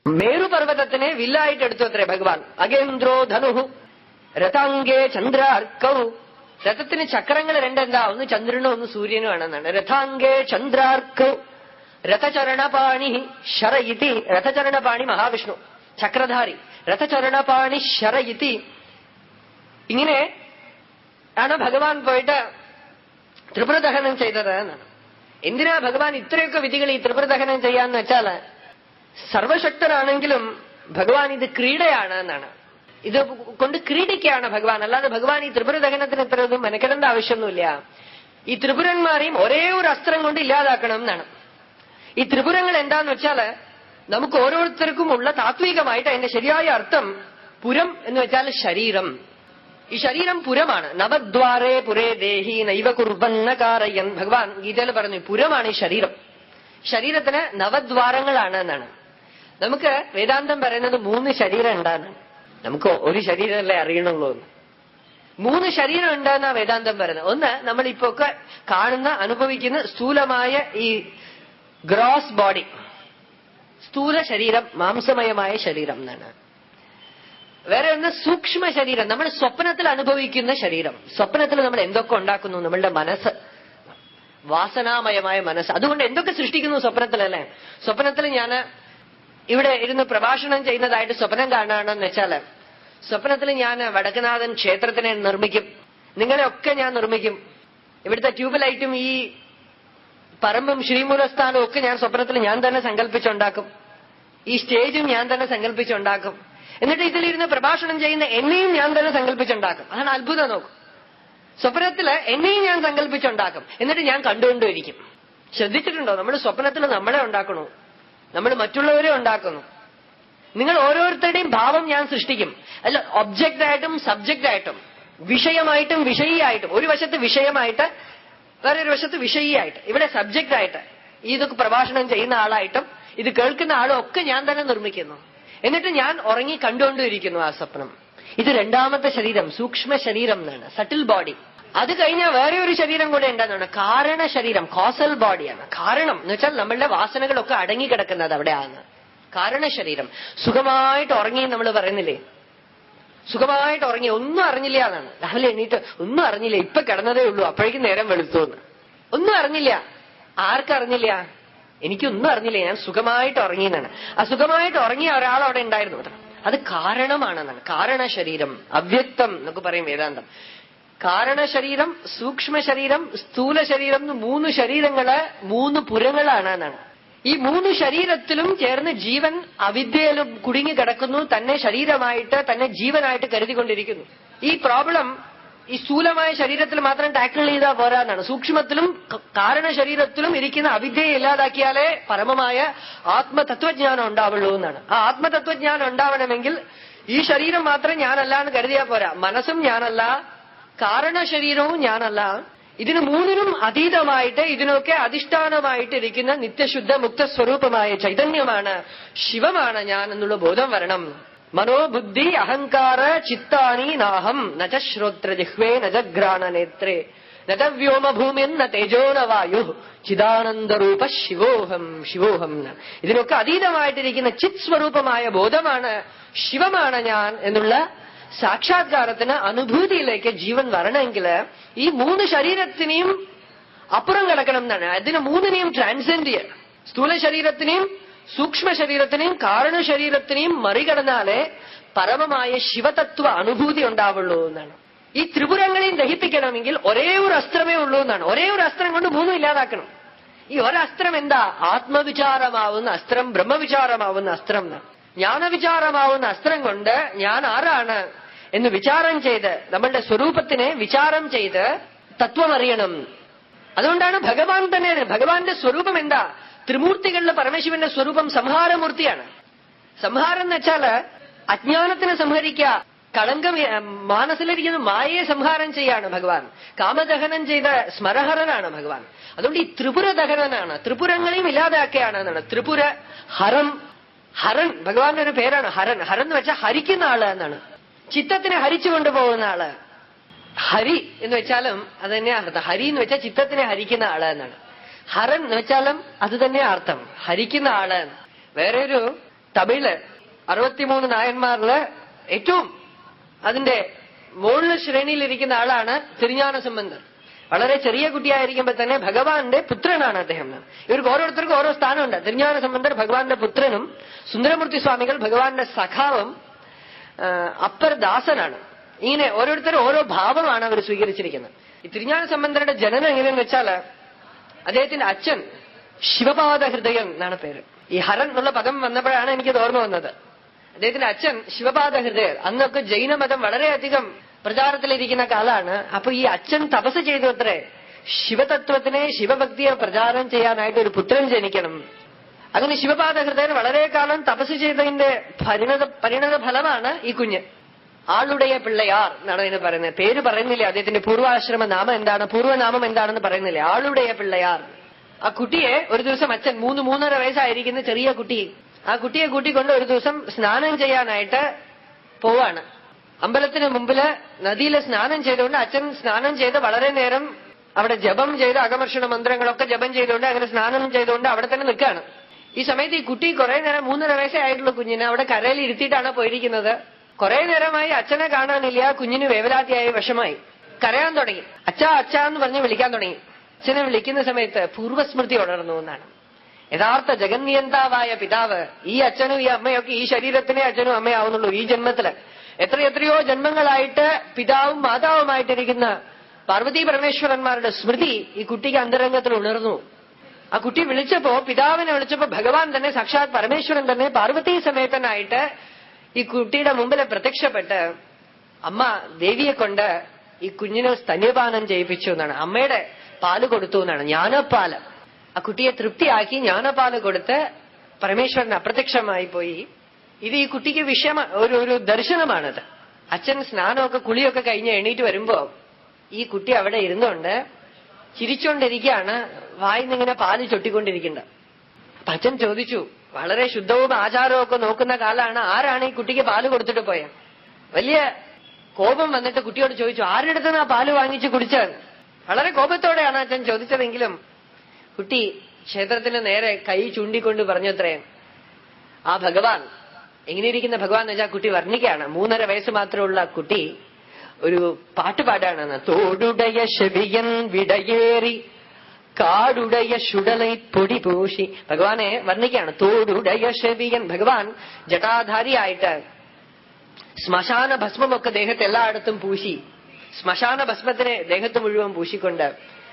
മേരുപർവ്വതത്തിനെ വില്ലായിട്ട് എടുത്തു അത്രേ ഭഗവാൻ അഗേന്ദ്രോ ധനുഹു രഥാംഗേ ചന്ദ്രാർക്കൗ രഥത്തിന് ചക്രങ്ങൾ രണ്ടെന്താ ഒന്ന് ചന്ദ്രനും ഒന്ന് സൂര്യനും ആണെന്നാണ് രഥാംഗേ ചന്ദ്രാർക്കൗ രഥചരണപാണി ശര ഇതി രഥചരണപാണി മഹാവിഷ്ണു ചക്രധാരി രഥചരണപാണി ശര ഇതി ഇങ്ങനെ ആണ് ഭഗവാൻ പോയിട്ട് ത്രിപുരദഹനം ചെയ്തത് എന്നാണ് എന്തിനാ ഭഗവാൻ ഇത്രയൊക്കെ വിധികൾ ഈ ത്രിപുരദഹനം ചെയ്യാന്ന് വെച്ചാല് സർവശക്തനാണെങ്കിലും ഭഗവാൻ ഇത് ക്രീഡയാണ് എന്നാണ് ഇത് കൊണ്ട് ക്രീഡിക്കുകയാണ് ഭഗവാൻ അല്ലാതെ ഭഗവാൻ ഈ ത്രിപുര ദഹനത്തിന് ഇത്ര ഒന്നും മെനക്കെടേണ്ട ആവശ്യമൊന്നുമില്ല ഈ ത്രിപുരന്മാരെയും ഒരേ ഒരു അസ്ത്രം കൊണ്ട് ഇല്ലാതാക്കണം എന്നാണ് ഈ ത്രിപുരങ്ങൾ എന്താന്ന് വെച്ചാല് നമുക്ക് ഓരോരുത്തർക്കും ഉള്ള താത്വികമായിട്ട് അതിന്റെ ശരിയായ അർത്ഥം പുരം എന്ന് വെച്ചാൽ ശരീരം ഈ ശരീരം പുരമാണ് നവദ്വാരേ പുരേ ദേഹി നൈവ കുർബന്ന കാരയൻ ഭഗവാൻ ഗീതയിൽ പറഞ്ഞു പുരമാണ് ഈ ശരീരം ശരീരത്തിന് നവദ്വാരങ്ങളാണ് എന്നാണ് നമുക്ക് വേദാന്തം പറയുന്നത് മൂന്ന് ശരീരം ഉണ്ടാണ് നമുക്ക് ഒരു ശരീരമല്ലേ അറിയണുള്ളൂ എന്ന്. മൂന്ന് ശരീരം ഉണ്ടെന്നാ വേദാന്തം പറയുന്നത് ഒന്ന് നമ്മൾ ഇപ്പൊ ഒക്കെ കാണുന്ന അനുഭവിക്കുന്ന സ്ഥൂലമായ ഈ ഗ്രോസ് ബോഡി സ്ഥൂല ശരീരം മാംസമയമായ ശരീരം എന്നാണ് വേറെ ഒന്ന് സൂക്ഷ്മ ശരീരം നമ്മൾ സ്വപ്നത്തിൽ അനുഭവിക്കുന്ന ശരീരം സ്വപ്നത്തിൽ നമ്മൾ എന്തൊക്കെ ഉണ്ടാക്കുന്നു നമ്മളുടെ മനസ്സ് വാസനാമയമായ മനസ്സ് അതുകൊണ്ട് എന്തൊക്കെ സൃഷ്ടിക്കുന്നു സ്വപ്നത്തിലല്ലേ സ്വപ്നത്തിൽ ഞാൻ ഇവിടെ ഇരുന്ന് പ്രഭാഷണം ചെയ്യുന്നതായിട്ട് സ്വപ്നം കാണുകയാണെന്ന് വെച്ചാല് സ്വപ്നത്തിൽ ഞാൻ വടക്കുനാഥൻ ക്ഷേത്രത്തിനെ നിർമ്മിക്കും നിങ്ങളെയൊക്കെ ഞാൻ നിർമ്മിക്കും ഇവിടുത്തെ ട്യൂബ് ലൈറ്റും ഈ പറമ്പും ശ്രീമൂലസ്ഥാനവും ഒക്കെ ഞാൻ സ്വപ്നത്തിൽ ഞാൻ തന്നെ സങ്കല്പിച്ചുണ്ടാക്കും ഈ സ്റ്റേജും ഞാൻ തന്നെ സങ്കല്പിച്ചുണ്ടാക്കും എന്നിട്ട് ഇതിലിരുന്ന് പ്രഭാഷണം ചെയ്യുന്ന എന്നെയും ഞാൻ തന്നെ സങ്കല്പിച്ചുണ്ടാക്കും അതാണ് അത്ഭുതം നോക്കും സ്വപ്നത്തില് എന്നെയും ഞാൻ സങ്കല്പിച്ചുണ്ടാക്കും എന്നിട്ട് ഞാൻ കണ്ടുകൊണ്ടിരിക്കും ശ്രദ്ധിച്ചിട്ടുണ്ടോ നമ്മൾ സ്വപ്നത്തിൽ നമ്മളെ ഉണ്ടാക്കണു നമ്മൾ മറ്റുള്ളവരെ ഉണ്ടാക്കുന്നു നിങ്ങൾ ഓരോരുത്തരുടെയും ഭാവം ഞാൻ സൃഷ്ടിക്കും അല്ല ഒബ്ജക്റ്റ് ആയിട്ടും സബ്ജക്റ്റ് ആയിട്ടും വിഷയമായിട്ടും വിഷയിയായിട്ടും ഒരു വശത്ത് വിഷയമായിട്ട് വേറൊരു വശത്ത് വിഷയിയായിട്ട് ഇവിടെ സബ്ജക്റ്റ് ആയിട്ട് ഇതൊക്കെ പ്രഭാഷണം ചെയ്യുന്ന ആളായിട്ടും ഇത് കേൾക്കുന്ന ആളും ഒക്കെ ഞാൻ തന്നെ നിർമ്മിക്കുന്നു എന്നിട്ട് ഞാൻ ഉറങ്ങി കണ്ടുകൊണ്ടിരിക്കുന്നു ആ സ്വപ്നം ഇത് രണ്ടാമത്തെ ശരീരം സൂക്ഷ്മ ശരീരം എന്നാണ് സട്ടിൽ ബോഡി അത് കഴിഞ്ഞാൽ വേറെ ഒരു ശരീരം കൂടെ ഉണ്ടെന്നാണ് കാരണ ശരീരം കോസൽ ബോഡിയാണ് കാരണം എന്ന് വെച്ചാൽ നമ്മളുടെ വാസനകളൊക്കെ അടങ്ങിക്കിടക്കുന്നത് അവിടെയാണ് കാരണ ശരീരം സുഖമായിട്ട് ഉറങ്ങി നമ്മൾ പറയുന്നില്ലേ സുഖമായിട്ട് ഉറങ്ങി ഒന്നും അറിഞ്ഞില്ല എന്നാണ് രാവിലെ എണീറ്റ് ഒന്നും അറിഞ്ഞില്ല ഇപ്പൊ കിടന്നതേ ഉള്ളൂ അപ്പോഴേക്കും നേരം വെളുത്തു എന്ന് ഒന്നും അറിഞ്ഞില്ല ആർക്കറിഞ്ഞില്ല എനിക്കൊന്നും അറിഞ്ഞില്ല ഞാൻ സുഖമായിട്ട് ഉറങ്ങിയെന്നാണ് ആ സുഖമായിട്ട് ഉറങ്ങിയ ഒരാൾ അവിടെ ഉണ്ടായിരുന്നു അത്ര. അത് കാരണമാണെന്നാണ് കാരണ ശരീരം അവ്യക്തം എന്നൊക്കെ പറയും വേദാന്തം കാരണ ശരീരം സൂക്ഷ്മ ശരീരം സ്ഥൂല ശരീരം എന്ന് മൂന്ന് ശരീരങ്ങള് മൂന്ന് പുരങ്ങളാണ് എന്നാണ് ഈ മൂന്ന് ശരീരത്തിലും ചേർന്ന് ജീവൻ അവിദ്യയിലും കുടുങ്ങി കിടക്കുന്നു തന്നെ ശരീരമായിട്ട് തന്നെ ജീവനായിട്ട് കരുതിക്കൊണ്ടിരിക്കുന്നു ഈ പ്രോബ്ലം ഈ സ്ഥൂലമായ ശരീരത്തിൽ മാത്രം ടാക്കിൾ ചെയ്താൽ പോരാന്നാണ് സൂക്ഷ്മത്തിലും ക- കാരണ ശരീരത്തിലും ഇരിക്കുന്ന അവിദ്യയെ ഇല്ലാതാക്കിയാലേ പരമമായ ആത്മതത്വജ്ഞാനം ഉണ്ടാവുള്ളൂ എന്നാണ് ആ ആത്മതത്വജ്ഞാനം ഉണ്ടാവണമെങ്കിൽ ഈ ശരീരം മാത്രം ഞാനല്ല എന്ന് കരുതിയാൽ പോരാ മനസ്സും ഞാനല്ല കാരണ ശരീരവും ഞാനല്ല ഇതിന് മൂന്നിനും അതീതമായിട്ട് ഇതിനൊക്കെ അധിഷ്ഠാനമായിട്ട് ഇരിക്കുന്ന നിത്യശുദ്ധ മുക്തസ്വരൂപമായ ചൈതന്യമാണ് ശിവമാണ് ഞാൻ എന്നുള്ള ബോധം വരണം മനോബുദ്ധി അഹങ്കാര ചിത്താനി നാഹം നച ശ്രോത്ര ജിഹ്വേ നച ഘ്രാണ നേത്രേ നച വ്യോമഭൂമിൻ ന തേജോ ന വായു ചിദാനന്ദരൂപ ശിവോഹം ശിവോഹം എന്ന്. ഇതിനൊക്കെ അതീതമായിട്ടിരിക്കുന്ന ചിത് സ്വരൂപമായ ബോധമാണ് ശിവമാണ് ഞാൻ എന്നുള്ള സാക്ഷാത്കാരത്തിന് അനുഭൂതിയിലേക്ക് ജീവൻ വരണമെങ്കിൽ ഈ മൂന്ന് ശരീരത്തിനെയും അപ്പുറം കിടക്കണം എന്നാണ് അതിന് മൂന്നിനെയും ട്രാൻസെൻഡ് ചെയ്യണം സ്ഥൂല ശരീരത്തിനെയും സൂക്ഷ്മ ശരീരത്തിനെയും കാരണ ശരീരത്തിനെയും മറികടന്നാലേ പരമമായ ശിവതത്വ അനുഭൂതി ഉണ്ടാവുള്ളൂ എന്നാണ് ഈ ത്രിപുരങ്ങളെയും ദഹിപ്പിക്കണമെങ്കിൽ ഒരേ ഒരു അസ്ത്രമേ ഉള്ളൂ എന്നാണ് ഒരേ ഒരു അസ്ത്രം കൊണ്ട് മൂന്നും ഇല്ലാതാക്കണം ഈ ഒരസ്ത്രം എന്താ ആത്മവിചാരമാവുന്ന അസ്ത്രം ബ്രഹ്മവിചാരമാവുന്ന അസ്ത്രം എന്നാണ് ജ്ഞാനവിചാരമാവുന്ന അസ്ത്രം കൊണ്ട് ഞാൻ ആരാണ് എന്ന് വിചാരം ചെയ്ത് നമ്മളുടെ സ്വരൂപത്തിനെ വിചാരം ചെയ്ത് തത്വം അറിയണം അതുകൊണ്ടാണ് ഭഗവാൻ തന്നെ ഭഗവാന്റെ സ്വരൂപം എന്താ ത്രിമൂർത്തികളിലെ പരമശിവന്റെ സ്വരൂപം സംഹാരമൂർത്തിയാണ് സംഹാരം എന്ന് വെച്ചാല് അജ്ഞാനത്തിനെ സംഹരിക്കുക കളങ്കം ഏ, മാനസിലിരിക്കുന്ന മായയെ സംഹാരം ചെയ്യാണ് ഭഗവാൻ കാമദഹനം ചെയ്ത സ്മരഹരനാണ് ഭഗവാൻ അതുകൊണ്ട് ഈ ത്രിപുര ദഹനനാണ് ത്രിപുരങ്ങളെയും ഇല്ലാതാക്കുകയാണ് എന്നാണ് ത്രിപുര ഹരം ഹരൻ ഭഗവാന്റെ ഒരു പേരാണ് ഹരൻ ഹരൻ എന്ന് വെച്ചാൽ ഹരിക്കുന്ന ആള് എന്നാണ് ചിത്തത്തിനെ ഹരിച്ചു കൊണ്ടുപോകുന്ന ആള് ഹരി എന്ന് വെച്ചാലും അത് തന്നെയാ അർത്ഥം ഹരി എന്ന് വെച്ചാൽ ചിത്തത്തിനെ ഹരിക്കുന്ന ആള് എന്നാണ് ഹരൻ എന്ന് വെച്ചാലും അത് തന്നെയാ അർത്ഥം ഹരിക്കുന്ന ആള് എന്ന്. വേറെ ഒരു തമിഴില് അറുപത്തിമൂന്ന് നായന്മാരില് ഏറ്റവും അതിന്റെ മുകളിൽ ശ്രേണിയിലിരിക്കുന്ന ആളാണ് തിരുஞான സംബന്ധർ വളരെ ചെറിയ കുട്ടിയായിരിക്കുമ്പോൾ തന്നെ ഭഗവാന്റെ പുത്രനാണ് അദ്ദേഹം ഇവർക്ക് ഓരോരുത്തർക്കും ഓരോ സ്ഥാനമുണ്ട് തിരുஞான സംബന്ധർ ഭഗവാന്റെ പുത്രനും സുന്ദരമൂർത്തി സ്വാമികൾ ഭഗവാന്റെ സഖാവും ആ, അപ്പർ ദാസനാണ് ഇങ്ങനെ ഓരോരുത്തരും ഓരോ ഭാവമാണ് അവർ സ്വീകരിച്ചിരിക്കുന്നത് ഈ തിരുஞான സംബന്ധരുടെ ജനനം എങ്ങനെയെന്ന് വെച്ചാല് അദ്ദേഹത്തിന്റെ അച്ഛൻ ശിവപാദ ഹൃദയം എന്നാണ് പേര് ഈ ഹരൻ എന്നുള്ള പദം വന്നപ്പോഴാണ് എനിക്കത് ഓർമ്മ വന്നത് അദ്ദേഹത്തിന്റെ അച്ഛൻ ശിവപാദ ഹൃദയർ അന്നൊക്കെ ജൈനമതം വളരെയധികം പ്രചാരത്തിലിരിക്കുന്ന കാലാണ് അപ്പൊ ഈ അച്ഛൻ തപസ് ചെയ്തു അത്രേ ശിവതത്വത്തിനെ ശിവഭക്തിയെ പ്രചാരം ചെയ്യാനായിട്ട് ഒരു പുത്രൻ ജനിക്കണം അങ്ങനെ ശിവപാദ ഹൃദയൻ വളരെ കാലം തപസ് ചെയ്തതിന്റെ പരിണത പരിണത ഫലമാണ് ഈ കുഞ്ഞ് ആളുடைய പിള്ളയാർ എന്നാണ് ഇതിന് പറയുന്നത് പേര് പറയുന്നില്ല അദ്ദേഹത്തിന്റെ പൂർവാശ്രമ നാമം എന്താണ് പൂർവ്വനാമം എന്താണെന്ന് പറയുന്നില്ല ആളുடைய പിള്ളയാർ ആ കുട്ടിയെ ഒരു ദിവസം അച്ഛൻ മൂന്ന് മൂന്നര വയസ്സായിരിക്കുന്ന ചെറിയ കുട്ടി ആ കുട്ടിയെ കൂട്ടിക്കൊണ്ട് ഒരു ദിവസം സ്നാനം ചെയ്യാനായിട്ട് പോവാണ് അമ്പലത്തിന് മുമ്പില് നദിയില് സ്നാനം ചെയ്തുകൊണ്ട് അച്ഛൻ സ്നാനം ചെയ്ത് വളരെ നേരം അവിടെ ജപം ചെയ്ത് അകമർഷണ മന്ത്രങ്ങളൊക്കെ ജപം ചെയ്തുകൊണ്ട് അങ്ങനെ സ്നാനം ചെയ്തുകൊണ്ട് അവിടെ തന്നെ നിൽക്കുകയാണ് ഈ സമയത്ത് ഈ കുട്ടി കുറെ നേരം മൂന്നര വയസ്സേ ആയിട്ടുള്ള കുഞ്ഞിനെ അവിടെ കരയിൽ ഇരുത്തിയിട്ടാണ് പോയിരിക്കുന്നത് കുറെ നേരമായി അച്ഛനെ കാണാനില്ല കുഞ്ഞിന് വേവലാതിയായി വിഷമായി കരയാൻ തുടങ്ങി അച്ഛാ അച്ഛാ എന്ന് പറഞ്ഞ് വിളിക്കാൻ തുടങ്ങി അച്ഛനെ വിളിക്കുന്ന സമയത്ത് പൂർവ്വസ്മൃതി ഉണർന്നു എന്നാണ് യഥാർത്ഥ ജഗന്നിയന്താവായ പിതാവ് ഈ അച്ഛനും ഈ അമ്മയൊക്കെ ഈ ശരീരത്തിനെ അച്ഛനും അമ്മയാവുന്നുള്ളൂ ഈ ജന്മത്തില് എത്രയെത്രയോ ജന്മങ്ങളായിട്ട് പിതാവും മാതാവുമായിട്ടിരിക്കുന്ന പാർവതി പരമേശ്വരന്മാരുടെ സ്മൃതി ഈ കുട്ടിക്ക് അന്തരംഗത്തിൽ ഉണർന്നു ആ കുട്ടി വിളിച്ചപ്പോ പിതാവിനെ വിളിച്ചപ്പോ ഭഗവാൻ തന്നെ സാക്ഷാത് പരമേശ്വരൻ തന്നെ പാർവതി സമേതനായിട്ട് ഈ കുട്ടിയുടെ മുമ്പിൽ പ്രത്യക്ഷപ്പെട്ട് അമ്മ ദേവിയെ കൊണ്ട് ഈ കുഞ്ഞിനെ സ്തന്യപാനം ചെയ്യിപ്പിച്ചു എന്നാണ് അമ്മയുടെ പാല് കൊടുത്തു എന്നാണ് ജ്ഞാനപ്പാല് ആ കുട്ടിയെ തൃപ്തിയാക്കി ജ്ഞാനപാല് കൊടുത്ത് പരമേശ്വരൻ അപ്രത്യക്ഷമായി പോയി ഇത് ഈ കുട്ടിക്ക് വിഷയമ ഒരു ഒരു ദർശനമാണത് അച്ഛൻ സ്നാനമൊക്കെ കുളിയൊക്കെ കഴിഞ്ഞ് എണീറ്റ് വരുമ്പോ ഈ കുട്ടി അവിടെ ഇരുന്നുകൊണ്ട് ചിരിച്ചോണ്ടിരിക്കുകയാണ് വായിന്നിങ്ങനെ പാല് ചൊട്ടിക്കൊണ്ടിരിക്കുന്നത് അപ്പൊ അച്ഛൻ ചോദിച്ചു വളരെ ശുദ്ധവും ആചാരവും ഒക്കെ നോക്കുന്ന കാലാണ് ആരാണ് ഈ കുട്ടിക്ക് പാല് കൊടുത്തിട്ട് പോയ വലിയ കോപം വന്നിട്ട് കുട്ടിയോട് ചോദിച്ചു ആരുടെ അടുത്ത് പാല് വാങ്ങിച്ച് കുടിച്ചത് വളരെ കോപത്തോടെയാണ് അച്ഛൻ ചോദിച്ചതെങ്കിലും കുട്ടി ക്ഷേത്രത്തിന് നേരെ കൈ ചൂണ്ടിക്കൊണ്ട് പറഞ്ഞത്രേ ആ ഭഗവാൻ എങ്ങനെയിരിക്കുന്ന ഭഗവാൻ എന്ന് വെച്ചാൽ കുട്ടി വർണ്ണിക്കുകയാണ് മൂന്നര വയസ്സ് മാത്രമുള്ള ആ കുട്ടി ഒരു പാട്ട് പാടാണെന്ന് തോടുടയ ശവിയൻ വിടയേറി കാടുടയ ശുടലൈ പൊടി പൂശി ഭഗവാനെ വർണ്ണിക്കുകയാണ് തോടുടയ ശവിയൻ ഭഗവാൻ ജടാധാരിയായിട്ട് ശ്മശാന ഭസ്മമൊക്കെ ദേഹത്ത് എല്ലായിടത്തും പൂശി ശ്മശാന ഭസ്മത്തിനെ ദേഹത്ത് മുഴുവൻ പൂശിക്കൊണ്ട്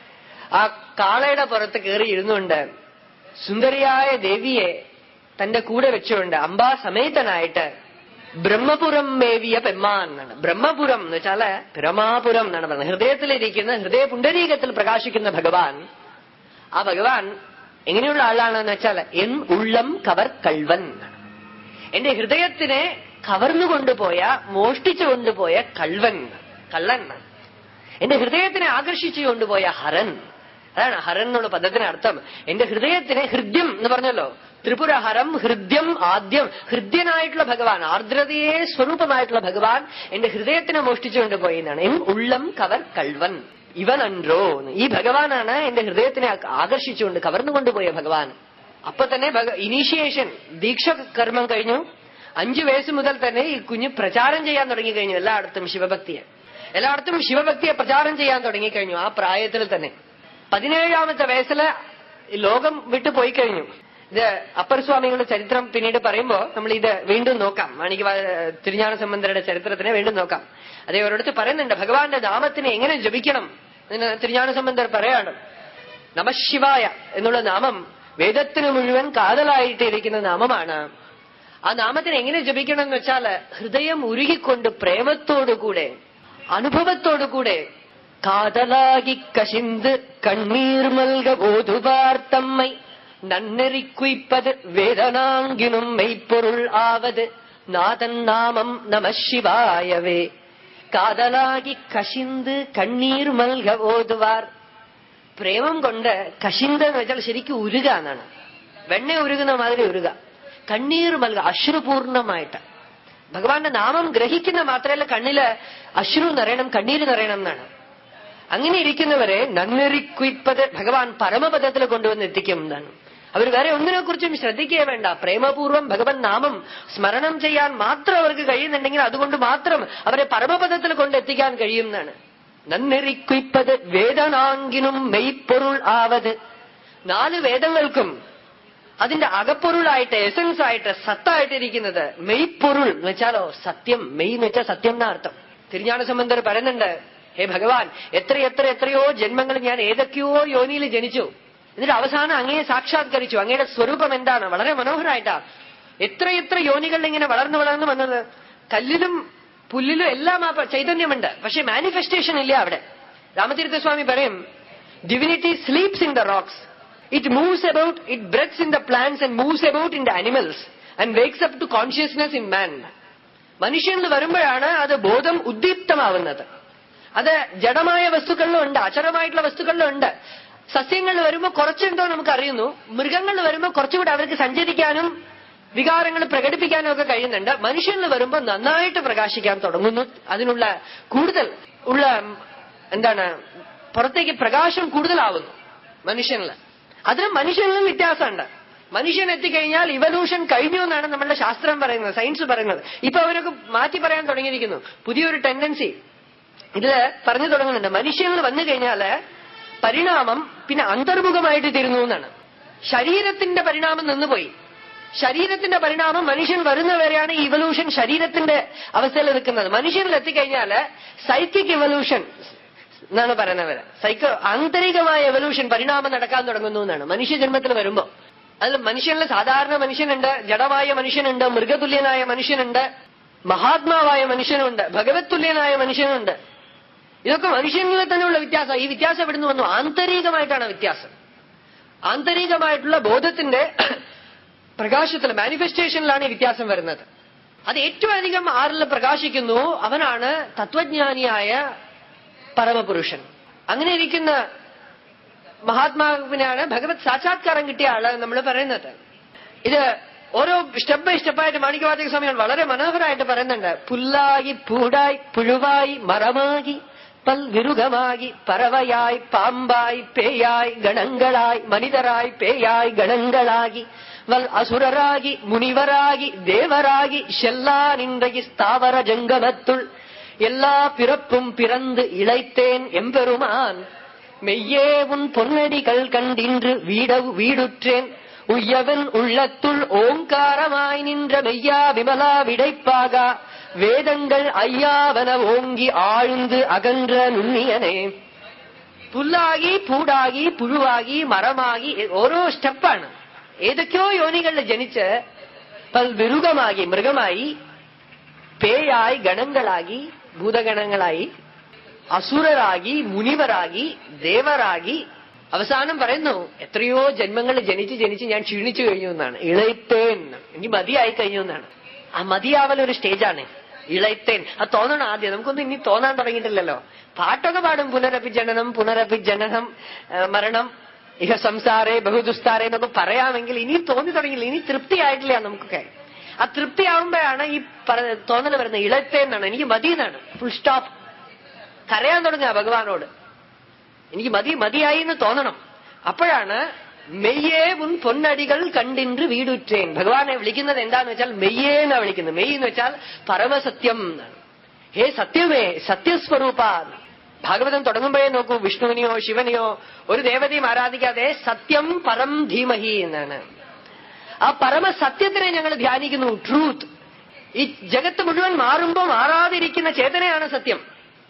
ആ കാളയുടെ പുറത്ത് കയറി ഇരുന്നുകൊണ്ട് സുന്ദരിയായ ദേവിയെ തന്റെ കൂടെ വെച്ചുകൊണ്ട് അംബാസമേതനായിട്ട് ബ്രഹ്മപുരം മേവിയ പെമ്മാൻ എന്നാണ് ബ്രഹ്മപുരം എന്ന് വെച്ചാല് പരമാപുരം എന്നാണ് പറയുന്നത് ഹൃദയത്തിലിരിക്കുന്ന ഹൃദയ പുണ്ടരീകത്തിൽ പ്രകാശിക്കുന്ന ഭഗവാൻ ആ ഭഗവാൻ എങ്ങനെയുള്ള ആളാണെന്ന് വെച്ചാൽ എൻ ഉള്ളം കവർ കൾവൻ എന്നാണ് എന്റെ ഹൃദയത്തിനെ കവർന്നുകൊണ്ടുപോയ മോഷ്ടിച്ചു കൊണ്ടുപോയ കൾവൻ കള്ളൻ എന്നാണ്. എന്റെ ഹൃദയത്തിനെ ആകർഷിച്ചു കൊണ്ടുപോയ ഹരൻ അതാണ് ഹരൻ എന്നുള്ള പദത്തിന് അർത്ഥം എന്റെ ഹൃദയത്തിനെ ഹൃദ്യം എന്ന് പറഞ്ഞല്ലോ ത്രിപുരഹരം ഹൃദ്യം ആദ്യം ഹൃദ്യനായിട്ടുള്ള ഭഗവാൻ ആർദ്രതയെ സ്വരൂപമായിട്ടുള്ള ഭഗവാൻ എന്റെ ഹൃദയത്തിനെ മോഷ്ടിച്ചു കൊണ്ടുപോയി എന്നാണ് എൻ ഉള്ളം കവർ കൾവൻ ഇവനன்றോ എന്ന്. ഈ ഭഗവാനാണ് എന്റെ ഹൃദയത്തിനെ ആകർഷിച്ചുകൊണ്ട് കവർന്നുകൊണ്ടുപോയ ഭഗവാൻ അപ്പൊ തന്നെ ഇനീഷ്യേഷൻ ദീക്ഷ കർമ്മം കഴിഞ്ഞു അഞ്ചു വയസ്സ് മുതൽ തന്നെ ഈ കുഞ്ഞ് പ്രചാരം ചെയ്യാൻ തുടങ്ങി കഴിഞ്ഞു എല്ലായിടത്തും ശിവഭക്തിയെ എല്ലായിടത്തും ശിവഭക്തിയെ പ്രചാരം ചെയ്യാൻ തുടങ്ങിക്കഴിഞ്ഞു ആ പ്രായത്തിൽ തന്നെ പതിനേഴാമത്തെ വയസ്സില് ഈ ലോകം വിട്ടു പോയി കഴിഞ്ഞു ഇത് അപ്പർ സ്വാമികളുടെ ചരിത്രം പിന്നീട് പറയുമ്പോ നമ്മൾ ഇത് വീണ്ടും നോക്കാം മാണിക തിരുஞான സംബന്ധരുടെ ചരിത്രത്തിനെ വീണ്ടും നോക്കാം അതേ ഒരിടത്ത് പറയുന്നുണ്ട് ഭഗവാന്റെ നാമത്തിനെ എങ്ങനെ ജപിക്കണം എന്ന് തിരുஞான സംബന്ധർ പറയാണ് നമശിവായ എന്നുള്ള നാമം വേദത്തിന് മുഴുവൻ കാതലായിട്ടിരിക്കുന്ന നാമമാണ് ആ നാമത്തിന് എങ്ങനെ ജപിക്കണം എന്ന് വെച്ചാല് ഹൃദയം ഉരുകിക്കൊണ്ട് പ്രേമത്തോടുകൂടെ അനുഭവത്തോടുകൂടെ കാതലാകി കശിന്ത് കണ്ണീർ മൽക ഓതുവാർത്തമ്മൈ നന്നരിക്കുയിപ്പത് വേദനാങ്കിനും മെയ്പൊരുൾ ആവത് നാഥൻ നാമം നമ ശിവായവേ കാതലാകി കശിന്ത് കണ്ണീർ മൽക ഓതുവാർ പ്രേമം കൊണ്ട് കശിന്ത് എന്ന് വെച്ചാൽ ശരിക്കും ഉരുക എന്നാണ് വെണ്ണ ഉരുകുന്ന മാതിരി ഉരുക കണ്ണീർ മൽക അശ്രുപൂർണമായിട്ട് ഭഗവാന്റെ നാമം ഗ്രഹിക്കുന്ന മാത്രമല്ല കണ്ണില് അശ്രു നിറയണം കണ്ണീര് നിറയണം എന്നാണ് അങ്ങനെ ഇരിക്കുന്നവരെ നന്നറിക്കുയിപ്പത് ഭഗവാൻ പരമപദത്തിൽ കൊണ്ടുവന്ന് എത്തിക്കും എന്നാണ് അവർ വേറെ ഒന്നിനെ കുറിച്ചും ശ്രദ്ധിക്കേ വേണ്ട പ്രേമപൂർവ്വം ഭഗവൻ നാമം സ്മരണം ചെയ്യാൻ മാത്രം അവർക്ക് കഴിയുന്നുണ്ടെങ്കിൽ അതുകൊണ്ട് മാത്രം അവരെ പരമപദത്തിൽ കൊണ്ടെത്തിക്കാൻ കഴിയുന്നതാണ് നന്നെറിക്കുയിപ്പത് വേദനാങ്കിനും മെയ്പ്പൊരുൾ ആവത് നാല് വേദങ്ങൾക്കും അതിന്റെ അകപ്പൊരുളായിട്ട് എസൻസ് ആയിട്ട് സത്തായിട്ടിരിക്കുന്നത് മെയ്പ്പൊരുൾ എന്ന് വെച്ചാലോ സത്യം മെയ് എന്ന് വെച്ചാൽ സത്യം എന്ന അർത്ഥം തിരുஞான സംബന്ധർ പറയുന്നുണ്ട് ഹേ ഭഗവാൻ എത്ര എത്ര എത്രയോ ജന്മങ്ങൾ ഞാൻ ഏതൊക്കെയോ യോനിയിൽ ജനിച്ചു എന്നിട്ട് അവസാനം അങ്ങയെ സാക്ഷാത്കരിച്ചു അങ്ങയുടെ സ്വരൂപം എന്താണ് വളരെ മനോഹരമായിട്ടാ എത്ര എത്ര യോനികളിൽ ഇങ്ങനെ വളർന്നു വളർന്നു വന്നത് കല്ലിലും പുല്ലിലും എല്ലാം ആ ചൈതന്യമുണ്ട് പക്ഷെ മാനിഫെസ്റ്റേഷൻ ഇല്ല അവിടെ രാമതീർത്ഥസ്വാമി പറയും divinity sleeps in the rocks it moves about it breathes in the plants and moves about in the animals and wakes up to consciousness in man മനുഷ്യനിൽ വരുമ്പോഴാണ് അത് ബോധം ഉദ്ദീപ്തമാവുന്നത് അത് ജഡമായ വസ്തുക്കളിലും ഉണ്ട് അചരമായിട്ടുള്ള വസ്തുക്കളിലും ഉണ്ട് സസ്യങ്ങളിൽ വരുമ്പോൾ കുറച്ചുണ്ടോ നമുക്ക് അറിയുന്നു മൃഗങ്ങളിൽ വരുമ്പോൾ കുറച്ചുകൂടെ അവർക്ക് സഞ്ചരിക്കാനും വികാരങ്ങൾ പ്രകടിപ്പിക്കാനും ഒക്കെ കഴിയുന്നുണ്ട് മനുഷ്യനിൽ വരുമ്പോൾ നന്നായിട്ട് പ്രകാശിക്കാൻ തുടങ്ങുന്നു അതിനുള്ള കൂടുതൽ ഉള്ള എന്താണ് പുറത്തേക്ക് പ്രകാശം കൂടുതലാവുന്നു മനുഷ്യനിൽ അതിന് മനുഷ്യനിലും വ്യത്യാസമുണ്ട് മനുഷ്യൻ എത്തിക്കഴിഞ്ഞാൽ ഇവല്യൂഷൻ കഴിഞ്ഞു എന്നാണ് നമ്മളുടെ ശാസ്ത്രം പറയുന്നത് സയൻസ് പറയുന്നത് ഇപ്പൊ അവരൊക്കെ മാറ്റി പറയാൻ തുടങ്ങിയിരിക്കുന്നു പുതിയൊരു ടെൻഡൻസി ഇതില് പറഞ്ഞു തുടങ്ങുന്നുണ്ട് മനുഷ്യങ്ങൾ വന്നു കഴിഞ്ഞാല് പരിണാമം പിന്നെ അന്തർമുഖമായിട്ട് തീരുന്നു എന്നാണ് ശരീരത്തിന്റെ പരിണാമം നിന്നുപോയി ശരീരത്തിന്റെ പരിണാമം മനുഷ്യൻ വരുന്നവരെയാണ് ഇവല്യൂഷൻ ശരീരത്തിന്റെ അവസ്ഥയിൽ നിൽക്കുന്നത് മനുഷ്യനിൽ എത്തിക്കഴിഞ്ഞാല് സൈക്കിക് ഇവല്യൂഷൻ എന്നാണ് പറയുന്നവര് സൈക്കോ ആന്തരികമായ എവല്യൂഷൻ പരിണാമം നടക്കാൻ തുടങ്ങുന്നു എന്നാണ് മനുഷ്യജന്മത്തിൽ വരുമ്പോ അതിൽ മനുഷ്യനിൽ സാധാരണ മനുഷ്യനുണ്ട് ജഡമായ മനുഷ്യനുണ്ട് മൃഗതുല്യനായ മനുഷ്യനുണ്ട് മഹാത്മാവായ മനുഷ്യനുണ്ട് ഭഗവത് തുല്യനായ മനുഷ്യനുണ്ട് ഇതൊക്കെ മനുഷ്യനിൽ തന്നെയുള്ള വ്യത്യാസം ഈ വ്യത്യാസം എവിടുന്ന് വന്നു ആന്തരികമായിട്ടാണ് വ്യത്യാസം ആന്തരികമായിട്ടുള്ള ബോധത്തിന്റെ പ്രകാശത്തിൽ മാനിഫെസ്റ്റേഷനിലാണ് ഈ വ്യത്യാസം വരുന്നത് അത് ഏറ്റവും അധികം ആരിൽ പ്രകാശിക്കുന്നു അവനാണ് തത്വജ്ഞാനിയായ പരമപുരുഷൻ അങ്ങനെ ഇരിക്കുന്ന മഹാത്മാവിനാണ് ഭഗവത് സാക്ഷാത്കാരം കിട്ടിയ ആള് നമ്മൾ പറയുന്നത് ഇത് ഓരോ സ്റ്റെപ്പ് ബൈ സ്റ്റെപ്പായിട്ട് മാണിക്യവാചക സ്വാമികൾ വളരെ മനോഹരമായിട്ട് പറയുന്നുണ്ട് പുല്ലായി പൂടായി പുഴുവായി മറമാകി പൽവിരുഗമാകി പറവയായി പാമ്പായി പേയായി ഗണങ്ങളായി മനിതരായി പേയായി ഗണങ്ങളാಗಿ വൽ അസുരരാಗಿ മുനിവരാಗಿ தேவராகி செல்லானின்றைய ஸ்தாவர ஜங்கமத்துள் எல்லா பிறப்பும் பிறந்து இழைத்தேன் எம்பெருமான் மெய்யே உன் பொன்னடிகள் கண்டின்று வீட வீடுற்றேன் உய்யவன் உள்ளத்துள் ஓங்காரமாய் நின்ற மெய்யா விமலா விடைப்பாகா വേദങ്ങൾ അയ്യാവന ഓങ്കി ആഴ്ന്ന് അകன்ற നുണ്ണിയനെ പുല്ലാകി പൂടാകി പുഴുവാകി മരമാകി ഓരോ സ്റ്റെപ്പാണ് ഏതൊക്കെയോ യോനികളിൽ ജനിച്ച് പൽവിരുഗമാകി മൃഗമായി പേയായി ഗണങ്ങളാಗಿ ഭൂതഗണങ്ങളായി അസുരരാಗಿ മുനിവരാಗಿ ദേവരാಗಿ അവസാനം പറയുന്നു എത്രയോ ജന്മങ്ങൾ ജനിച്ച് ജനിച്ച് ഞാൻ ക്ഷീണിച്ചു കഴിഞ്ഞു എന്നാണ് ഇളയത്തേൻ എനിക്ക് മതിയായി കഴിഞ്ഞു എന്നാണ് ആ മതിയാവൽ ഒരു സ്റ്റേജാണ് ഇളയത്തേൻ അത് തോന്നണം ആദ്യം നമുക്കൊന്നും ഇനി തോന്നാൻ തുടങ്ങിയിട്ടില്ലല്ലോ പാട്ടൊക്കെ പാടും പുനരപ്പി ജനനം പുനരപ്പി ജനനം ആ, മരണം ഇഹ സംസാരേ ബഹുദുസ്താരേ എന്നൊക്കെ പറയാമെങ്കിൽ ഇനി തോന്നി തുടങ്ങിയില്ല ഇനി തൃപ്തിയായിട്ടില്ല നമുക്കൊക്കെ ആ തൃപ്തിയാവുമ്പോഴാണ് ഈ പറ- തോന്നൽ വരുന്നത് ഇളയത്തേൻ എന്നാണ് എനിക്ക് മതി എന്നാണ് ഫുൾ സ്റ്റോപ്പ് കരയാൻ തുടങ്ങുക ഭഗവാനോട് എനിക്ക് മതി മതിയായി എന്ന് തോന്നണം അപ്പോഴാണ് മെയ്യേ ഉൻ പൊന്നടികൾ കണ്ടിன்று വീടുറ്റേൻ ഭഗവാനെ വിളിക്കുന്നത് എന്താന്ന് വെച്ചാൽ മെയ്യേ എന്നാ വിളിക്കുന്നത് മെയ് എന്ന് വെച്ചാൽ പരമസത്യം എന്നാണ് ഹേ സത്യമേ സത്യസ്വരൂപ ഭാഗവതം തുടങ്ങുമ്പോഴേ നോക്കൂ വിഷ്ണുവിനെയോ ശിവനെയോ ഒരു ദേവതയും ആരാധിക്കാതെ സത്യം പരം ധീമഹി എന്നാണ് ആ പരമസത്യത്തിനെ ഞങ്ങൾ ധ്യാനിക്കുന്നു ട്രൂത്ത് ഈ ജഗത്ത് മുഴുവൻ മാറുമ്പോൾ മാറാതിരിക്കുന്ന ചേതനയാണ് സത്യം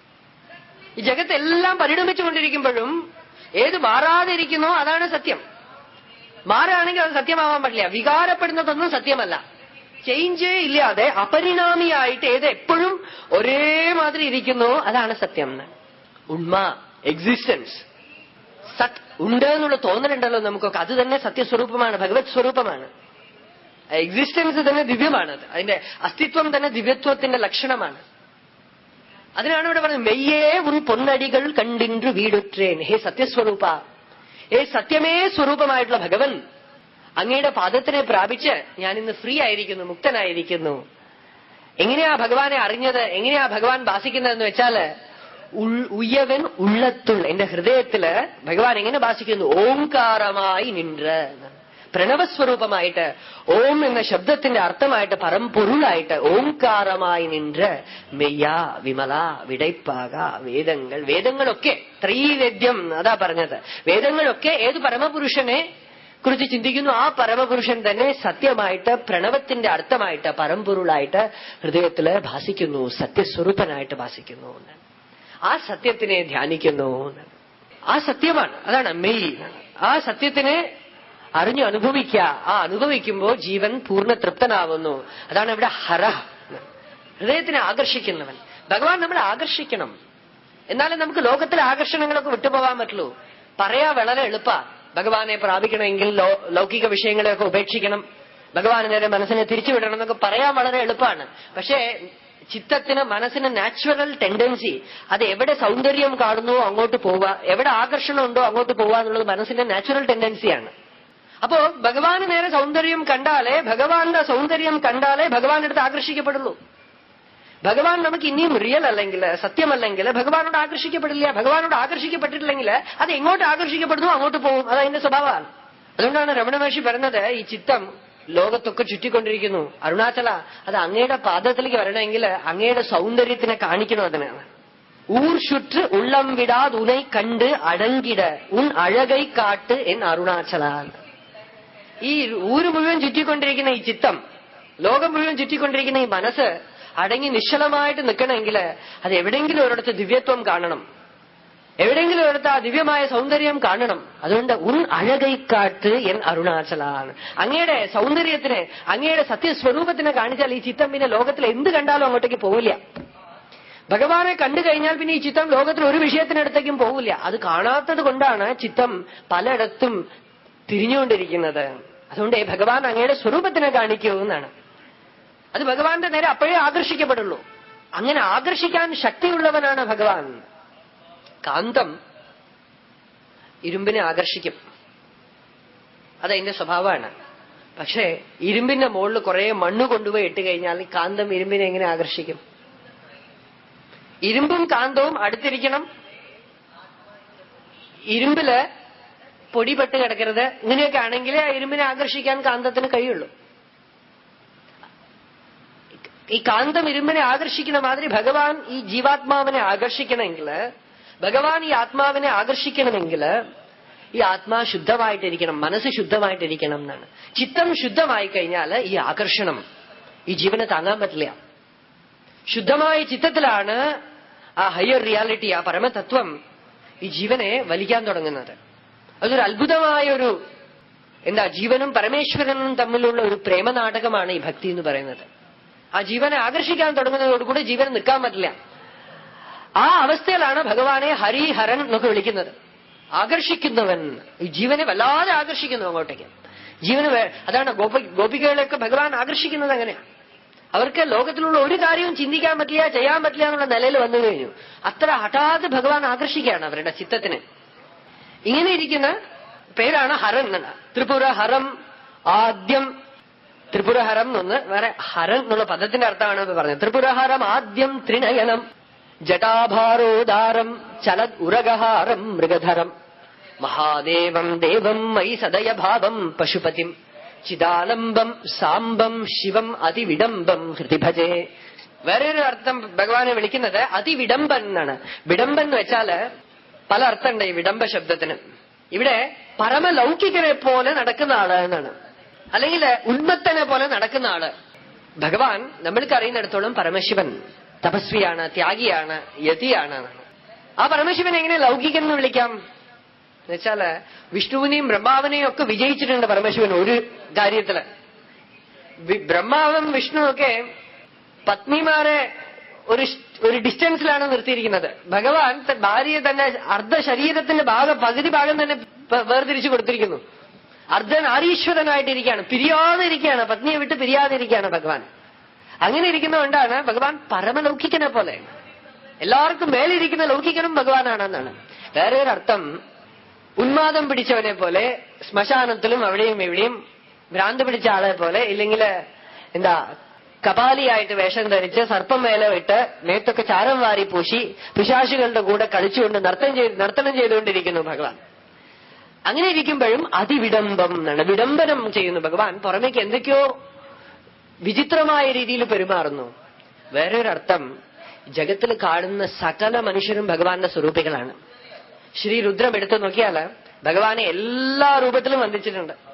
ഈ ജഗത്ത് എല്ലാം പരിണമിച്ചുകൊണ്ടിരിക്കുമ്പോഴും ഏത് മാറാതിരിക്കുന്നോ അതാണ് സത്യം മാറുകയാണെങ്കിൽ അത് സത്യമാവാൻ പറ്റില്ല വികാരപ്പെടുന്നതൊന്നും സത്യമല്ല ചേഞ്ച് ഇല്ലാതെ അപരിണാമിയായിട്ട് ഏത് എപ്പോഴും ഒരേ മാതിരി ഇരിക്കുന്നു അതാണ് സത്യം എന്ന് ഉണ്മ എക്സിസ്റ്റൻസ് സത് ഉണ്ട് എന്നുള്ള തോന്നലുണ്ടല്ലോ നമുക്കൊക്കെ അത് തന്നെ സത്യസ്വരൂപമാണ് ഭഗവത് സ്വരൂപമാണ് എക്സിസ്റ്റൻസ് തന്നെ ദിവ്യമാണത് അതിന്റെ അസ്തിത്വം തന്നെ ദിവ്യത്വത്തിന്റെ ലക്ഷണമാണ് അതിനാണ് ഇവിടെ പറഞ്ഞത് മെയ്യേ ഉൻ പൊന്നടികൾ കണ്ടിன்று വീടുற்றേൻ ഹേ സത്യസ്വരൂപ ഹേ സത്യമേ സ്വരൂപമായിട്ടുള്ള ഭഗവൻ അങ്ങയുടെ പാദത്തിനെ പ്രാപിച്ച് ഞാൻ ഇന്ന് ഫ്രീ ആയിരിക്കുന്നു മുക്തനായിരിക്കുന്നു എങ്ങനെയാ ഭഗവാനെ അറിഞ്ഞത് എങ്ങനെയാ ഭഗവാൻ ഭാസിക്കുന്നതെന്ന് വെച്ചാല് ഉൾ- ഉയ്യവൻ ഉള്ളത്തുൾ എന്റെ ഹൃദയത്തില് ഭഗവാൻ എങ്ങനെ ഭാസിക്കുന്നു ഓംകാരമായി നിன்ற പ്രണവസ്വരൂപമായിട്ട് ഓം എന്ന ശബ്ദത്തിന്റെ അർത്ഥമായിട്ട് പരമ്പൊരുളായിട്ട് ഓംകാരമായി നിன்ற മെയ്യ വിമല വിടൈപ്പാക വേദങ്ങൾ വേദങ്ങളൊക്കെ ത്രൈവേദ്യം അതാ പറഞ്ഞത് വേദങ്ങളൊക്കെ ഏത് പരമപുരുഷനെ കുറിച്ച് ചിന്തിക്കുന്നു ആ പരമപുരുഷൻ തന്നെ സത്യമായിട്ട് പ്രണവത്തിന്റെ അർത്ഥമായിട്ട് പരമ്പൊരുളായിട്ട് ഹൃദയത്തില് ഭാസിക്കുന്നു സത്യസ്വരൂപനായിട്ട് ഭാസിക്കുന്നു എന്നാണ്. ആ സത്യത്തിനെ ധ്യാനിക്കുന്നു എന്നാണ്. ആ സത്യമാണ് അതാണ് മെയ് ആ സത്യത്തിനെ അറിഞ്ഞു അനുഭവിക്കുക ആ അനുഭവിക്കുമ്പോൾ ജീവൻ പൂർണ്ണ തൃപ്തനാവുന്നു അതാണ് ഇവിടെ ഹര ഹൃദയത്തിനെ ആകർഷിക്കുന്നവൻ ഭഗവാൻ നമ്മളെ ആകർഷിക്കണം എന്നാലും നമുക്ക് ലോകത്തിലെ ആകർഷണങ്ങളൊക്കെ വിട്ടുപോകാൻ പറ്റുള്ളൂ പറയാ വളരെ എളുപ്പ ഭഗവാനെ പ്രാപിക്കണമെങ്കിൽ ലോ- ലൗകിക വിഷയങ്ങളെയൊക്കെ ഉപേക്ഷിക്കണം ഭഗവാന് നേരെ മനസ്സിനെ തിരിച്ചുവിടണം എന്നൊക്കെ പറയാൻ വളരെ എളുപ്പമാണ് പക്ഷേ ചിത്തത്തിന് മനസ്സിന് നാച്ചുറൽ ടെൻഡൻസി അത് എവിടെ സൗന്ദര്യം കാണുന്നുവോ അങ്ങോട്ട് പോവുക എവിടെ ആകർഷണം ഉണ്ടോ അങ്ങോട്ട് പോവുക എന്നുള്ളത് മനസ്സിന്റെ നാച്ചുറൽ ടെൻഡൻസിയാണ് അപ്പോ ഭഗവാന് നേരെ സൗന്ദര്യം കണ്ടാലേ ഭഗവാന്റെ സൗന്ദര്യം കണ്ടാലേ ഭഗവാന്റെ അടുത്ത് ആകർഷിക്കപ്പെടുള്ളൂ ഭഗവാൻ നമുക്ക് ഇനിയും റിയൽ അല്ലെങ്കിൽ സത്യമല്ലെങ്കിൽ ഭഗവാനോട് ആകർഷിക്കപ്പെടില്ല ഭഗവാനോട് ആകർഷിക്കപ്പെട്ടിട്ടില്ലെങ്കിൽ അത് എങ്ങോട്ട് ആകർഷിക്കപ്പെടുന്നു അങ്ങോട്ട് പോകും അത് അതിന്റെ സ്വഭാവമാണ് അതുകൊണ്ടാണ് രമണ മഹർഷി പറഞ്ഞത് ഈ ചിത്തം ലോകത്തൊക്കെ ചുറ്റിക്കൊണ്ടിരിക്കുന്നു അരുണാചല അത് അങ്ങയുടെ പാദത്തിലേക്ക് വരണമെങ്കിൽ അങ്ങയുടെ സൗന്ദര്യത്തിനെ കാണിക്കണം അതിനാണ് ஊர் சுற்று உள்ளம் விடாது உனை கண்டு அடங்கிட உன் அழகை காட்டு എൻ അരുണാചലാൽ ഈ ഊര് മുഴുവൻ ചുറ്റിക്കൊണ്ടിരിക്കുന്ന ഈ ചിത്തം ലോകം മുഴുവൻ ചുറ്റിക്കൊണ്ടിരിക്കുന്ന ഈ മനസ്സ് അടങ്ങി നിശ്ചലമായിട്ട് നിൽക്കണമെങ്കിൽ അത് എവിടെയെങ്കിലും ഒരിടത്ത് ദിവ്യത്വം കാണണം എവിടെയെങ്കിലും ഒരിടത്ത് ആ ദിവ്യമായ സൗന്ദര്യം കാണണം അതുകൊണ്ട് ഉൻ അഴകൈക്കാട്ട് എൻ അരുണാചലാണ് അങ്ങയുടെ സൗന്ദര്യത്തിനെ അങ്ങയുടെ സത്യസ്വരൂപത്തിനെ കാണിച്ചാൽ ഈ ചിത്തം പിന്നെ ലോകത്തിൽ എന്ത് കണ്ടാലും അങ്ങോട്ടേക്ക് പോവില്ല ഭഗവാനെ കണ്ടു കഴിഞ്ഞാൽ പിന്നെ ഈ ചിത്തം ലോകത്തിൽ ഒരു വിഷയത്തിനടുത്തേക്കും പോവില്ല അത് കാണാത്തത് കൊണ്ടാണ് ചിത്തം പലയിടത്തും തിരിഞ്ഞുകൊണ്ടിരിക്കുന്നത് അതുകൊണ്ട് ഭഗവാൻ അങ്ങയുടെ സ്വരൂപത്തിനെ കാണിക്കൂ എന്നാണ് അത് ഭഗവാന്റെ നേരെ അപ്പോഴേ ആകർഷിക്കപ്പെടുള്ളൂ അങ്ങനെ ആകർഷിക്കാൻ ശക്തിയുള്ളവനാണ് ഭഗവാൻ കാന്തം ഇരുമ്പിനെ ആകർഷിക്കും അതതിന്റെ സ്വഭാവമാണ് പക്ഷേ ഇരുമ്പിന്റെ മുകളിൽ കുറെ മണ്ണ് കൊണ്ടുപോയി ഇട്ട് കഴിഞ്ഞാൽ ഈ കാന്തം ഇരുമ്പിനെ എങ്ങനെ ആകർഷിക്കും ഇരുമ്പും കാന്തവും അടുത്തിരിക്കണം ഇരുമ്പില് പൊടിപെട്ട് കിടക്കരുത് ഇങ്ങനെയൊക്കെ ആണെങ്കിലേ ആ ഇരുമ്പിനെ ആകർഷിക്കാൻ കാന്തത്തിന് കഴിയുള്ളൂ ഈ കാന്തം ഇരുമ്പിനെ ആകർഷിക്കുന്ന മാതിരി ഭഗവാൻ ഈ ജീവാത്മാവിനെ ആകർഷിക്കണമെങ്കിൽ ഭഗവാൻ ഈ ആത്മാവിനെ ആകർഷിക്കണമെങ്കിൽ ഈ ആത്മാ ശുദ്ധമായിട്ടിരിക്കണം മനസ്സ് ശുദ്ധമായിട്ടിരിക്കണം എന്നാണ് ചിത്തം ശുദ്ധമായി കഴിഞ്ഞാൽ ഈ ആകർഷണം ഈ ജീവനെ താങ്ങാൻ പറ്റില്ല ശുദ്ധമായ ചിത്തത്തിലാണ് ആ ഹയർ റിയാലിറ്റി ആ പരമതത്വം ഈ ജീവനെ വലിക്കാൻ തുടങ്ങുന്നത് അതൊരു അത്ഭുതമായ ഒരു എന്താ ജീവനും പരമേശ്വരനും തമ്മിലുള്ള ഒരു പ്രേമനാടകമാണ് ഈ ഭക്തി എന്ന് പറയുന്നത് ആ ജീവനെ ആകർഷിക്കാൻ തുടങ്ങുന്നതോടുകൂടി ജീവൻ നിൽക്കാൻ പറ്റില്ല ആ അവസ്ഥയിലാണ് ഭഗവാനെ ഹരി ഹരൻ എന്നൊക്കെ വിളിക്കുന്നത് ആകർഷിക്കുന്നവൻ ഈ ജീവനെ വല്ലാതെ ആകർഷിക്കുന്നു അങ്ങോട്ടേക്ക് ജീവന് വേ- അതാണ് ഗോപ ഗോപികകളെയൊക്കെ ഭഗവാൻ ആകർഷിക്കുന്നത് അങ്ങനെയാണ് അവർക്ക് ലോകത്തിലുള്ള ഒരു കാര്യവും ചിന്തിക്കാൻ പറ്റില്ല ചെയ്യാൻ പറ്റില്ല എന്നുള്ള നിലയിൽ വന്നു കഴിഞ്ഞു അത്ര ഹഠാത് ഭഗവാൻ ആകർഷിക്കുകയാണ് അവരുടെ ചിത്തത്തിന് ഇങ്ങനെ ഇരിക്കുന്ന പേരാണ് ഹരൻ എന്നാണ് ത്രിപുര ഹരം ആദ്യം ത്രിപുരഹരം എന്നൊന്ന് വേറെ ഹരൻ എന്നുള്ള പദത്തിന്റെ അർത്ഥമാണ് ഇത് പറഞ്ഞത് ത്രിപുരഹരം ആദ്യം ത്രിനയനം ജടാഭാരോദാരം ചലത് ഉരഗഹാരം മൃഗധരം മഹാദേവം ദേവം മയി സദയഭാവം പശുപതിം ചിദാലംബം സാംബം ശിവം അതിവിഡംബം ഹൃതിഭജേ വേറൊരു അർത്ഥം ഭഗവാനെ വിളിക്കുന്നത് അതിവിഡംബൻ എന്നാണ് വിഡംബൻ എന്ന് വെച്ചാല് പല അർത്ഥമുണ്ട് ഈ വിഡംബ ശബ്ദത്തിന് ഇവിടെ പരമലൗകികനെ പോലെ നടക്കുന്ന ആള് എന്നാണ് അല്ലെങ്കിൽ ഉന്മത്തനെ പോലെ നടക്കുന്ന ആള് ഭഗവാൻ നമ്മൾക്ക് അറിയുന്നിടത്തോളം പരമശിവൻ തപസ്വിയാണ് ത്യാഗിയാണ് യതിയാണ് എന്നാണ്. ആ പരമശിവൻ എങ്ങനെ ലൗകികൻ എന്ന് വിളിക്കാം എന്നുവെച്ചാല് വിഷ്ണുവിനെയും ബ്രഹ്മാവിനെയും ഒക്കെ വിജയിച്ചിട്ടുണ്ട് പരമശിവൻ ഒരു കാര്യത്തില് വി- ബ്രഹ്മാവും വിഷ്ണുവൊക്കെ പത്നിമാരെ ഒരു ഷ്- ഒരു ഡിസ്റ്റൻസിലാണ് നിർത്തിയിരിക്കുന്നത് ഭഗവാൻ ത- ഭാര്യയെ തന്നെ അർദ്ധ ശരീരത്തിന്റെ ഭാഗം പകുതി ഭാഗം തന്നെ പ- വേർതിരിച്ചു കൊടുത്തിരിക്കുന്നു അർദ്ധൻ ആരീശ്വരനായിട്ടിരിക്കുകയാണ് പിരിയാതെ ഇരിക്കുകയാണ് പത്നിയെ വിട്ട് പിരിയാതെ ഇരിക്കുകയാണ് ഭഗവാൻ അങ്ങനെ ഇരിക്കുന്നതുകൊണ്ടാണ് ഭഗവാൻ പരമലൗകികനെ പോലെ എല്ലാവർക്കും മേലിരിക്കുന്ന ലൗകികനും ഭഗവാനാണെന്നാണ് വേറെ ഒരു അർത്ഥം ഉന്മാദം പിടിച്ചവനെ പോലെ ശ്മശാനത്തിലും അവിടെയും എവിടെയും ഭ്രാന്ത് പിടിച്ച ആളെ പോലെ ഇല്ലെങ്കിൽ എന്താ കപാലിയായിട്ട് വേഷം ധരിച്ച് സർപ്പം മേലെ ഇട്ട് മേത്തൊക്കെ ചാരം വാരി പൂശി പിശാശുകളുടെ കൂടെ കളിച്ചുകൊണ്ട് നർത്തം ചെയ്ത് നർത്തനം ചെയ്തുകൊണ്ടിരിക്കുന്നു ഭഗവാൻ അങ്ങനെ ഇരിക്കുമ്പോഴും അതിവിടംബം എന്നാണ് വിടംബനം ചെയ്യുന്നു ഭഗവാൻ പുറമേക്ക് എന്തൊക്കെയോ വിചിത്രമായ രീതിയിൽ പെരുമാറുന്നു വേറെ ഒരർത്ഥം ജഗത്തിൽ കാണുന്ന സകല മനുഷ്യരും ഭഗവാന്റെ സ്വരൂപികളാണ് ശ്രീ രുദ്രം എടുത്തു നോക്കിയാൽ ഭഗവാനെ എല്ലാ രൂപത്തിലും വന്ദിച്ചിട്ടുണ്ട്